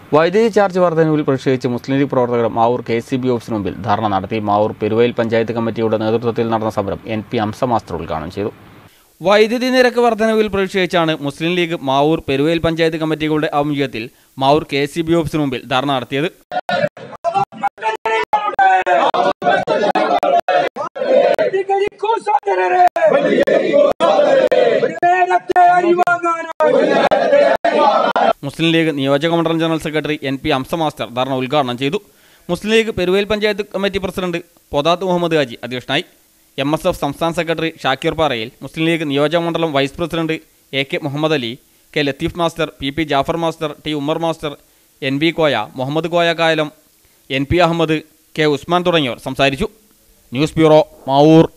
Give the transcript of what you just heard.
വൈദ്യുതി ചാർജ് വർധനവിൽ പ്രതിഷേധിച്ച് മുസ്ലിം ലീഗ് പ്രവർത്തകർ മാവൂർ കെ സി ബി ഓഫീസിന് മുമ്പിൽ ധർണ നടത്തി മാവൂർ പെരുവയിൽ പഞ്ചായത്ത് കമ്മിറ്റിയുടെ നേതൃത്വത്തിൽ നടന്ന സമരം എൻ പി ഹംസ മാസ്റ്റർ ഉദ്ഘാടനം ചെയ്തു വൈദ്യുതി നിരക്ക് വർധനവിൽ പ്രതിഷേധിച്ചാണ് മുസ്ലിം ലീഗ് മാവൂർ പെരുവയിൽ പഞ്ചായത്ത് കമ്മിറ്റികളുടെ ആഭിമുഖ്യത്തിൽ മാവൂർ കെ സി ബി ഓഫീസിന് മുമ്പിൽ ധർണ നടത്തിയത് പ്രതികരിക്കൂ സോദരരെ ഒരു നേരത്തെ അരിവാങ്ങാനോ മുസ്ലിം ലീഗ് നിയോജക മണ്ഡലം general secretary N P Hamza master ധർണ ഉദ്ഘാടനം ചെയ്തു മുസ്ലിം ലീഗ് പെരുവയിൽ പഞ്ചായത്ത് കമ്മിറ്റി പ്രസിഡന്റ് പൊതാത്ത് മുഹമ്മദ് ഹാജി അധ്യക്ഷനായി എം എസ് എഫ് സംസ്ഥാന സെക്രട്ടറി ഷാക്കിർ പാറയിൽ മുസ്ലിം ലീഗ് നിയോജക മണ്ഡലം vice president A K Muhammad Ali K Latheef master P P Jafar master T Ummer master N B Koya Muhammad Koya Kayalam N P Ahammed K Usman തുടങ്ങിയവർ സംസാരിച്ചു ന്യൂസ് ബ്യൂറോ മാവൂർ